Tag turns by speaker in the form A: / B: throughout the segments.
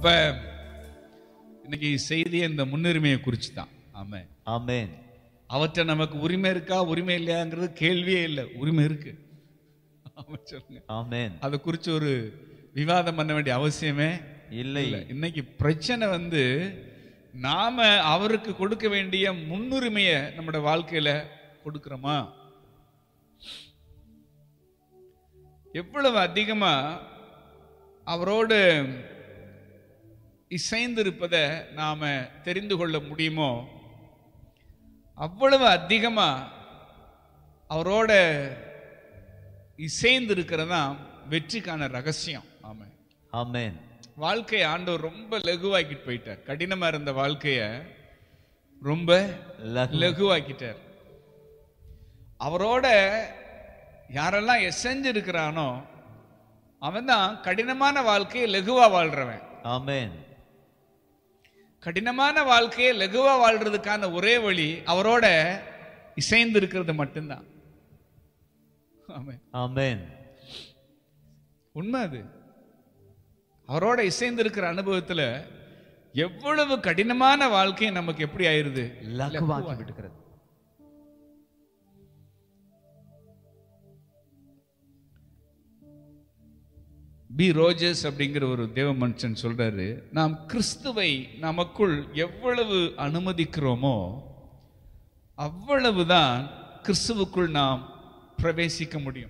A: அப்ப இன்னைக்கு செய்தி இந்த முன்னுரிமையை குறித்து தான் ஆமா
B: Amen.
A: அவற்றை நமக்கு உரிமை இருக்கா உரிமை இல்லையாங்கிறது கேள்வியே இல்லை உரிமை இருக்கு ஆமா சொல்லுங்க
B: Amen.
A: அதை குறித்து ஒரு விவாதம் பண்ண வேண்டிய அவசியமே
B: இல்லை
A: இல்லை இன்னைக்கு பிரச்சனை வந்து நாம அவருக்கு கொடுக்க வேண்டிய முன்னுரிமையை நம்முடைய வாழ்க்கையில கொடுக்கிறோமா எவ்வளவு அதிகமா அவரோடு இசைந்திருப்பதை நாம தெரிந்து கொள்ள முடியுமோ அவ்வளவு அதிகமா அவரோட இசைந்து இருக்கிறதா வெற்றிக்கான ரகசியம் ஆமா
B: Amen.
A: வாழ்க்கை ஆண்டவர் ரொம்ப லகுவாக்கிட்டு போயிட்டார் கடினமா இருந்த வாழ்க்கைய ரொம்ப
B: லகு-
A: லகுவாக்கிட்டார் அவரோட யாரெல்லாம் எசைஞ்சு இருக்கிறானோ அவன் தான் கடினமான வாழ்க்கையை லகுவா வாழ்றவன்
B: Amen.
A: கடினமான வாழ்க்கையை லகுவா வாழ்றதுக்கான ஒரே வழி அவரோட இசைந்து இருக்கிறது மட்டும்தான் ஆமென்
B: Amen.
A: உண்மை அது அவரோட இசைந்து இருக்கிற அனுபவத்துல எவ்வளவு கடினமான வாழ்க்கை நமக்கு எப்படி ஆயிருது
B: லகுவாக்கி விடுகிறது
A: பி ரோஜர்ஸ் அப்படிங்கிற ஒரு தேவ மனுஷன் சொல்றாரு நாம் கிறிஸ்துவை நமக்குள் எவ்வளவு அனுமதிக்கிறோமோ அவ்வளவுதான் கிறிஸ்துவுக்குள் நாம் பிரவேசிக்க முடியும்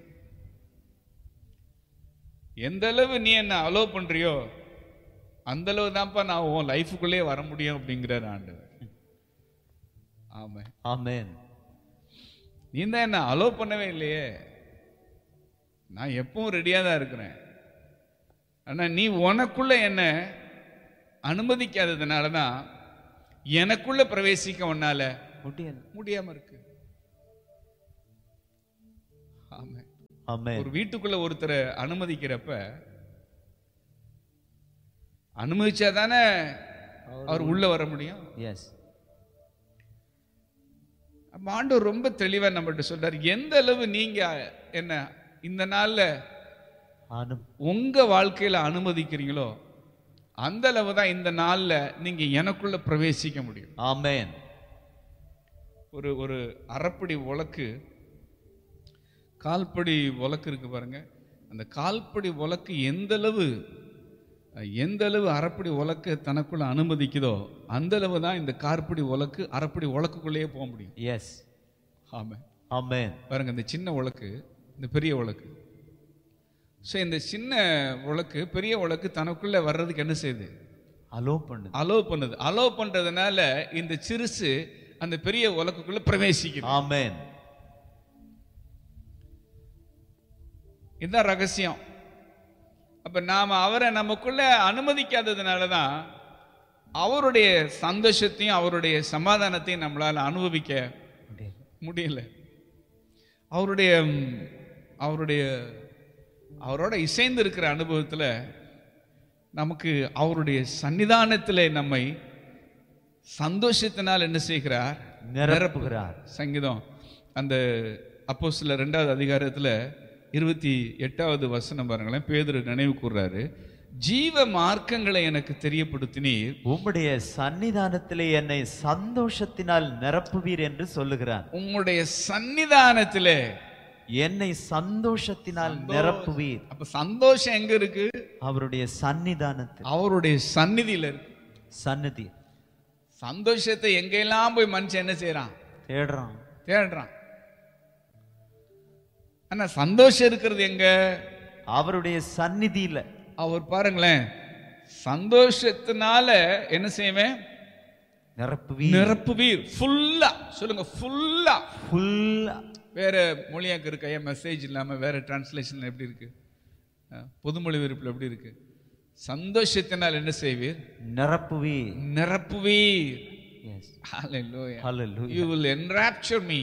A: எந்த அளவு நீ என்ன அலோ பண்றியோ அந்த அளவு தான்ப்பா நான் உன் லைஃபுக்குள்ளே வர முடியும் அப்படிங்கிறார் ஆண்டவர் ஆமா
B: Amen.
A: நீ தான் என்ன அலோ பண்ணவே இல்லையே நான் எப்பவும் ரெடியா தான் இருக்கிறேன் ஆனா நீ உனக்குள்ள என்ன அனுமதிக்காததுனால தான் எனக்குள்ள பிரவேசிக்க உன்னால
B: முடியல
A: முடியாம இருக்கு ஆமா
B: Amen.
A: ஒரு வீட்டுக்குள்ள ஒருத்தரை அனுமதிக்கிறப்ப அனுமதிச்சா தானே அவர் உள்ள வர முடியும்
B: Yes.
A: அப்ப ஆண்டவர் ரொம்ப தெளிவா நம்மகிட்ட சொல்றாரு எந்த அளவு நீங்க என்ன இந்த நாள்ல
B: அனு
A: உங்க வாழ்க்கையில அனுமதிக்கிறீங்களோ அந்த அளவு தான் இந்த நாள்ல நீங்க எனக்குள்ள பிரவேசிக்க முடியும்
B: Amen.
A: ஒரு ஒரு அரைப்படி உலக்கு கால்படி உலக்கு இருக்கு பாருங்க அந்த கால்படி உலக்கு எந்த அளவு எந்த அளவு அரைப்படி உலக்கு தனக்குள்ள அனுமதிக்குதோ அந்த அளவு தான் இந்த கார்படி உலக்கு அரைப்படி உலக்குக்குள்ளேயே போக முடியும்
B: Yes.
A: ஆமா
B: Amen.
A: பாருங்க இந்த சின்ன உலக்கு இந்த பெரிய உலக்கு ஸோ இந்த சின்ன உலக்கு பெரிய உலக்கு தனக்குள்ள வர்றதுக்கு என்ன செய்யுது
B: அலோ பண்ணுது
A: அலோ பண்ணுது அலோ பண்றதுனால இந்த சிறுசு அந்த பெரிய உலக்குக்குள்ள பிரவேசிக்குது
B: Amen.
A: இதுதான் ரகசியம் அப்ப நாம அவரை நமக்குள்ள அனுமதிக்காததுனால தான் அவருடைய சந்தோஷத்தையும் அவருடைய சமாதானத்தையும் நம்மளால அனுபவிக்க
B: முடியல.
A: முடியல அவருடைய ம், அவருடைய அவரோட இசைந்து இருக்கிற அனுபவத்துல நமக்கு அவருடைய சன்னிதானத்திலே நம்மை சந்தோஷத்தினால் என்ன செய்கிறார்
B: நிரப்புகிறார்
A: சங்கீதம் அந்த அப்போ சில ரெண்டாவது அதிகாரத்துல இருபத்தி எட்டாவது வசனம் பாருங்களேன் பேதுரு நினைவு கூர்றாரு ஜீவ மார்க்கங்களை எனக்கு தெரியப்படுத்தினீர்
B: உம்முடைய சன்னிதானத்திலே என்னை சந்தோஷத்தினால் நிரப்புவீர் என்று சொல்லுகிறார்
A: உம்முடைய சன்னிதானத்திலே
B: என்னை சந்தோஷத்தினால் நிரப்புவீர்
A: அப்ப சந்தோஷம் எங்க இருக்கு
B: அவருடைய சன்னிதானத்தில்
A: அவருடைய சந்நிதியில இருக்கு
B: சந்நிதி
A: சந்தோஷத்தை எங்கெல்லாம் போய் மனுஷன் என்ன செய்யறான்
B: தேடுறான்
A: தேடுறான் ஆனா சந்தோஷம் இருக்கிறது எங்க
B: அவருடைய சந்நிதியில
A: அவர் பாருங்களேன் சந்தோஷத்தினால என்ன செய்வேன்
B: நிரப்புவீர்
A: நிரப்புவீர் ஃபுல்லா சொல்லுங்க ஃபுல்லா
B: ஃபுல்லா
A: வேற மொழியாக்கு இருக்க ஏன் மெசேஜ் இல்லாம வேற டிரான்ஸ்லேஷன் எப்படி இருக்கு அஹ், பொதுமொழி விருப்பில் எப்படி இருக்கு சந்தோஷத்தினால் என்ன செய்வீர்
B: நிரப்புவீர்
A: நிரப்புவீர்
B: yes
A: Hallelujah.
B: Hallelujah.
A: You will enrapture me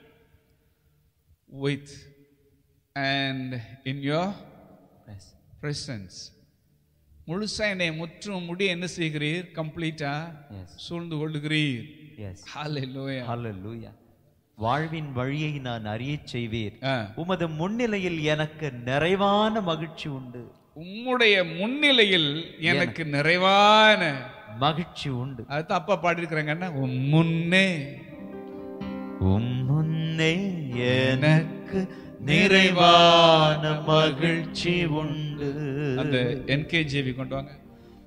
A: with and in your
B: yes
A: presence. முழுசா என்னை முற்றும் முடி என்ன செய்கிறீர் கம்ப்ளீட்டா
B: எஸ்
A: சூழ்ந்து கொள்ளுகிறீர்
B: எஸ்
A: Hallelujah.
B: ஹalleluya வாழ்வின் வழியை நான் அறியச் செய்வீர்
A: ஆ.
B: உமது முன்னிலையில் எனக்கு நிறைவான மகிழ்ச்சி உண்டு
A: உம்முடைய முன்னிலையில் எனக்கு நிறைவான
B: மகிழ்ச்சி உண்டு
A: அதுதான் அப்பா பாடியிருக்கிறாங்கன்னா உம் முன்னே
B: உம் முன்னே எனக்கு நிறைவான மகிழ்ச்சி உண்டு
A: அந்த என்கேஜிவி கொண்டு வாங்க